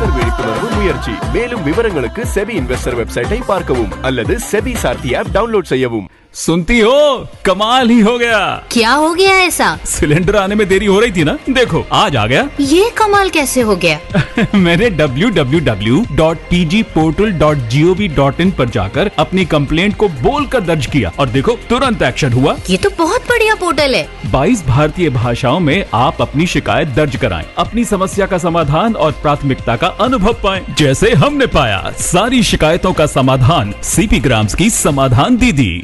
investor விழிப்புணர்வு முயற்சி மேலும் விவரங்களுக்கு செபி இன்வெஸ்டர் வெப்சைட்டை பார்க்கவும் அல்லது செபி சார்த்தி ஆப் டவுன்லோட் செய்யவும் सुनती हो कमाल ही हो गया क्या हो गया ऐसा सिलेंडर आने में देरी हो रही थी ना देखो आज आ गया ये कमाल कैसे हो गया मैंने www.pgportal.gov.in पर जाकर अपनी कंप्लेंट को बोलकर दर्ज किया और देखो तुरंत एक्शन हुआ ये तो बहुत बढ़िया पोर्टल है 22 भारतीय भाषाओं में आप अपनी शिकायत दर्ज कराएं, अपनी समस्या का समाधान और प्राथमिकता का अनुभव पाएं, जैसे हमने पाया सारी शिकायतों का समाधान सीपी ग्राम्स की समाधान दीदी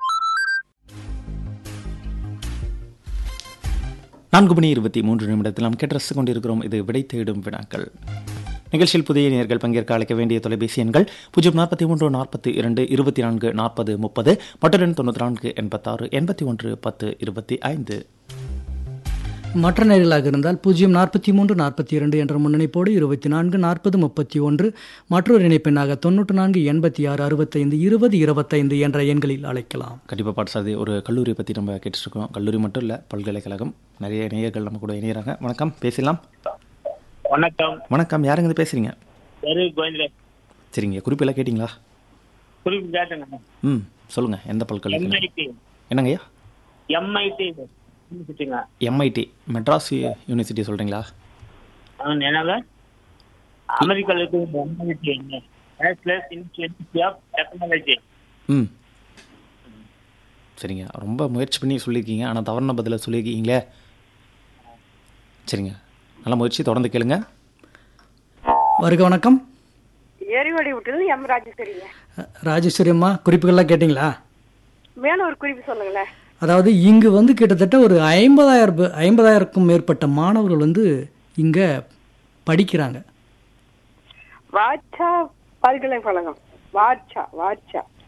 நான்கு மணி இருபத்தி மூன்று நிமிடத்தில் நாம் கேட்டு ரசித்துக் கொண்டிருக்கிறோம் இது விடை தேடும் வினாக்கள் நிகழ்ச்சியில் புதிய நேர்கள் பங்கேற்க அழைக்க வேண்டிய தொலைபேசி எண்கள் பூஜ்ஜியம் நாற்பத்தி மூன்று நாற்பத்தி இரண்டு இருபத்தி நான்கு நாற்பது முப்பது மற்றும் தொண்ணூற்றி நான்கு எண்பத்தாறு எண்பத்தி ஒன்று பத்து இருபத்தி ஐந்து மற்ற நேர்களாக இருந்தால் பூஜ்ஜியம் நாற்பத்தி மூன்று நாற்பத்தி இரண்டு என்ற முன்னணிப்போடு இருபத்தி நான்கு நாற்பது முப்பத்தி ஒன்று மற்றொரு இணைப்பெண்ணாக தொண்ணூற்று நான்கு எண்பத்தி ஆறு அறுபத்தைந்து இருபது இருபத்தைந்து என்ற எண்களில் அழைக்கலாம் கண்டிப்பாக பாடசாதி ஒரு கல்லூரியை பற்றி நம்ம கேட்டுருக்கோம் கல்லூரி மட்டும் இல்லை பல்கலைக்கழகம் நிறைய நேயர்கள் நம்ம கூட இணையறாங்க வணக்கம் பேசலாம் வணக்கம் வணக்கம் யாருங்க இது பேசுறீங்க பேரு கோவிந்தராஜ் சரிங்க குறிப்பெல்லாம் கேட்டிங்களா குறிப்பு கேட்டேங்க ம் சொல்லுங்கள் எந்த பல்கலைக்கழகம் எம்ஐடி என்னங்கய்யா எம்ஐடி யூனிவர்சிட்டிங்க எம்ஐடி மெட்ராஸ் யூனிவர்சிட்டி சொல்கிறீங்களா அவன் என்னங்க அமெரிக்காவில் இருக்கிற MIT bachelors institute of technology ம் சரிங்க ரொம்ப முயற்சி பண்ணி சொல்லியிருக்கீங்க ஆனால் தவறான பதிலை சொல்லியிருக்கீங்களே சரிங்க நல்ல முயற்சி தொடர்ந்து கேளுங்க வருக வணக்கம் ஏரிவாடி விட்டு எம் ராஜேஸ்வரிங்க ராஜேஸ்வரி அம்மா குறிப்புகள்லாம் கேட்டிங்களா மேல ஒரு குறிப்பு சொல்லுங்களேன் அதாவது இங்கு வந்து கிட்டத்தட்ட ஒரு ஐம்பதாயிரம் பே- ஐம்பதாயிரக்கும் மேற்பட்ட மாணவர்கள் வந்து இங்கே படிக்கிறாங்க வாட்சா பல்கலைக்கழகம் வாட்சா வாட்சா